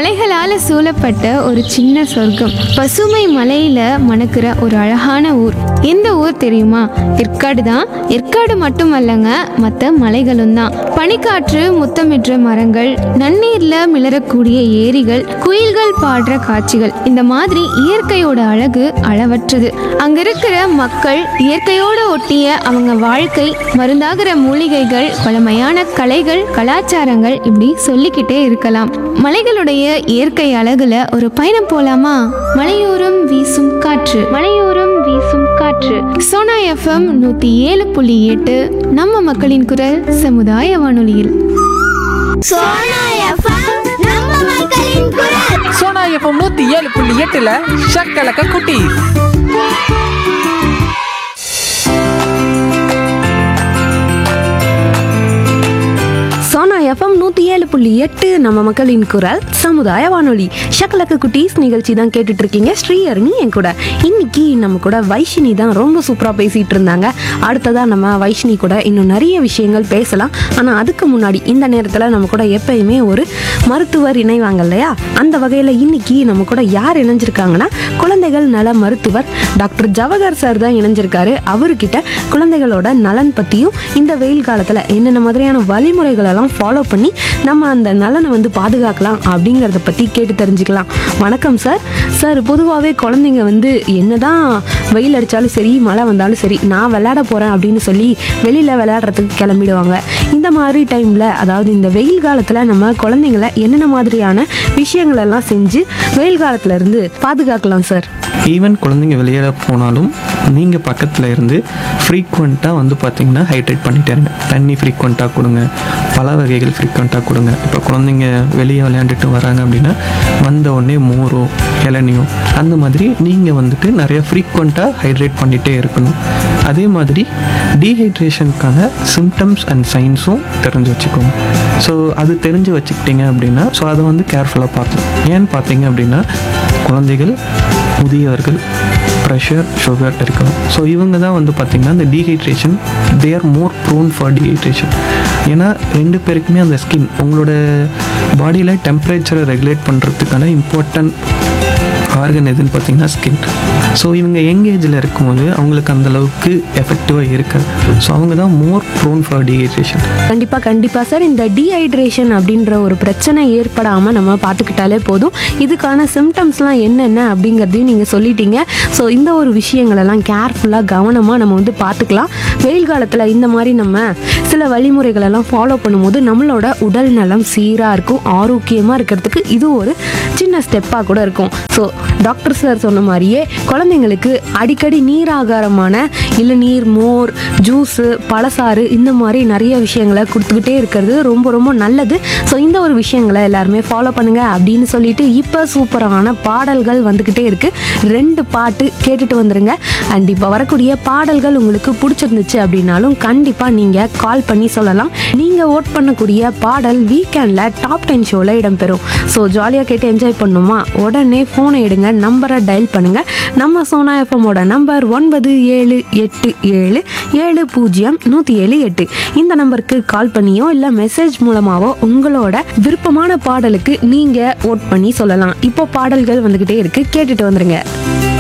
மலைகளால சூழப்பட்ட ஒரு சின்ன சொர்க்கம் பசுமை மலையில மணக்கிற ஒரு அழகான ஊர் எந்த ஊர் தெரியுமா ஏற்காடு தான் ஏற்காடு மட்டுமல்லங்க மற்ற மலைகளும் தான் பனிக்காற்று முத்தமிடுற மரங்கள் நன்னீர்ல மிளறக்கூடிய ஏரிகள் குயில்கள் பாடுற காட்சிகள் இந்த மாதிரி இயற்கையோட அழகு அளவற்றது அங்க இருக்கிற மக்கள் இயற்கையோட ஒட்டிய அவங்க வாழ்க்கை மருந்தாகிற மூலிகைகள் பழமையான கலைகள் கலாச்சாரங்கள் இப்படி சொல்லிக்கிட்டே இருக்கலாம் மலைகளுடைய இயற்கை அழகுல ஒரு பயணம் போலாமா மலையோரம் வீசும் காற்று மலையோரம் வீசும் காற்று சோனா எஃப்எம் நூத்தி ஏழு புள்ளி எட்டு நம்ம மக்களின் குரல் சமுதாய வானொலியில் சோனா எஃப்எம் நம்ம மக்களின் குரல் சோனா எஃப்எம் நூத்தி ஏழு புள்ளி எட்டுல ஷக்கலக்க குட்டி சோனா எஃப்எம் நூற்றி ஏழு புள்ளி எட்டு நம்ம மக்களின் குரல் சமுதாய வானொலி ஷக்கலக்கு குட்டீஸ் நிகழ்ச்சி தான் கேட்டுட்டு இருக்கீங்க ஸ்ரீஹரணி என் கூட இன்னைக்கு நம்ம கூட வைஷினி தான் ரொம்ப சூப்பராக பேசிட்டு இருந்தாங்க அடுத்ததா நம்ம வைஷினி கூட இன்னும் நிறைய விஷயங்கள் பேசலாம் ஆனால் அதுக்கு முன்னாடி இந்த நேரத்தில் நம்ம கூட எப்பயுமே ஒரு மருத்துவர் இணைவாங்க இல்லையா அந்த வகையில் இன்னைக்கு நம்ம கூட யார் இணைஞ்சிருக்காங்கன்னா குழந்தைகள் நல மருத்துவர் டாக்டர் ஜவஹர் சார் தான் இணைஞ்சிருக்காரு அவர்கிட்ட குழந்தைகளோட நலன் பற்றியும் இந்த வெயில் காலத்தில் என்னென்ன மாதிரியான வழிமுறைகள் எல்லாம் ஃபாலோ பண்ணி நம்ம அந்த நலனை வந்து பாதுகாக்கலாம் அப்படிங்கிறத பற்றி கேட்டு தெரிஞ்சுக்கலாம் வணக்கம் சார் சார் பொதுவாகவே குழந்தைங்க வந்து என்னதான் வெயில் அடித்தாலும் சரி மழை வந்தாலும் சரி நான் விளையாட போகிறேன் அப்படின்னு சொல்லி வெளியில் விளையாடுறதுக்கு கிளம்பிடுவாங்க இந்த மாதிரி டைமில் அதாவது இந்த வெயில் காலத்தில் நம்ம குழந்தைங்கள என்னென்ன மாதிரியான விஷயங்கள் எல்லாம் செஞ்சு வெயில் காலத்துல இருந்து பாதுகாக்கலாம் சார் ஈவன் குழந்தைங்க வெளியேற போனாலும் நீங்கள் பக்கத்தில் இருந்து ஃப்ரீக்வெண்ட்டாக வந்து பார்த்தீங்கன்னா ஹைட்ரேட் பண்ணிட்டே இருங்க தண்ணி ஃப்ரீக்வெண்ட்டாக கொடுங்க பல வகைகள் ஃப்ரீக்வெண்ட்டாக கொடுங்க இப்போ குழந்தைங்க வெளியே விளையாண்டுட்டு வராங்க அப்படின்னா வந்த உடனே மோரோ இளநியோ அந்த மாதிரி நீங்கள் வந்துட்டு நிறைய ஃப்ரீக்வெண்ட்டாக ஹைட்ரேட் பண்ணிகிட்டே இருக்கணும் அதே மாதிரி டீஹைட்ரேஷனுக்கான சிம்டம்ஸ் அண்ட் சைன்ஸும் தெரிஞ்சு வச்சுக்கோங்க ஸோ அது தெரிஞ்சு வச்சுக்கிட்டீங்க அப்படின்னா ஸோ அதை வந்து கேர்ஃபுல்லாக பார்க்கணும் ஏன்னு பார்த்தீங்க அப்படின்னா குழந்தைகள் முதியவர்கள் ப்ரெஷர் சுகர் இருக்கணும் ஸோ இவங்க தான் வந்து பார்த்திங்கன்னா இந்த dehydration they are more prone for dehydration ஏன்னா ரெண்டு பேருக்குமே அந்த ஸ்கின் உங்களோட பாடியில் டெம்பரேச்சரை ரெகுலேட் பண்ணுறதுக்கான இம்பார்ட்டன்ட் ஆர்கன் எதுன்னு பார்த்தீங்கன்னா ஸ்கின் ஸோ இவங்க யங் ஏஜில் இருக்கும்போது அவங்களுக்கு அந்த அளவுக்கு எஃபெக்டிவாக இருக்காது ஸோ அவங்க தான் மோர் ப்ரோன் ஃபார் டீஹைட்ரேஷன் கண்டிப்பாக கண்டிப்பாக சார் இந்த டீஹைட்ரேஷன் அப்படின்ற ஒரு பிரச்சனை ஏற்படாமல் நம்ம பார்த்துக்கிட்டாலே போதும் இதுக்கான சிம்டம்ஸ்லாம் என்னென்ன அப்படிங்கிறதையும் நீங்கள் சொல்லிட்டீங்க ஸோ இந்த ஒரு விஷயங்களெல்லாம் கேர்ஃபுல்லாக கவனமாக நம்ம வந்து பார்த்துக்கலாம் வெயில் காலத்தில் இந்த மாதிரி நம்ம சில வழிமுறைகளெல்லாம் ஃபாலோ பண்ணும்போது நம்மளோட உடல் நலம் சீராக இருக்கும் ஆரோக்கியமாக இருக்கிறதுக்கு இது ஒரு சின்ன ஸ்டெப்பாக கூட இருக்கும் ஸோ டாக்டர் சார் சொன்ன மாதிரியே குழந்தைங்களுக்கு அடிக்கடி நீர் ஆகாரமான இளநீர் மோர் ஜூஸு பழசாறு இந்த மாதிரி நிறைய விஷயங்களை கொடுத்துக்கிட்டே இருக்கிறது ரொம்ப ரொம்ப நல்லது ஸோ இந்த ஒரு விஷயங்களை எல்லாருமே ஃபாலோ பண்ணுங்க அப்படின்னு சொல்லிட்டு இப்போ சூப்பரான பாடல்கள் வந்துக்கிட்டே இருக்கு ரெண்டு பாட்டு கேட்டுட்டு வந்துருங்க அண்ட் இப்போ வரக்கூடிய பாடல்கள் உங்களுக்கு பிடிச்சிருந்துச்சு அப்படின்னாலும் கண்டிப்பாக நீங்கள் கால் பண்ணி சொல்லலாம் நீங்கள் ஓட் பண்ணக்கூடிய பாடல் வீக்கெண்டில் டாப் டென் ஷோவில் இடம்பெறும் ஸோ ஜாலியாக கேட்டு என்ஜாய் பண்ணுமா உடனே ஃபோனை எடுங்க நம்பரை டயல் பண்ணுங்க நம்ம சோனா எஃப்எம்மோட நம்பர் ஒன்பது ஏழு எட்டு ஏழு ஏழு பூஜ்ஜியம் நூற்றி ஏழு எட்டு இந்த நம்பருக்கு கால் பண்ணியோ இல்லை மெசேஜ் மூலமாவோ உங்களோட விருப்பமான பாடலுக்கு நீங்கள் ஓட் பண்ணி சொல்லலாம் இப்போ பாடல்கள் வந்துக்கிட்டே இருக்கு கேட்டுட்டு வந்துருங்க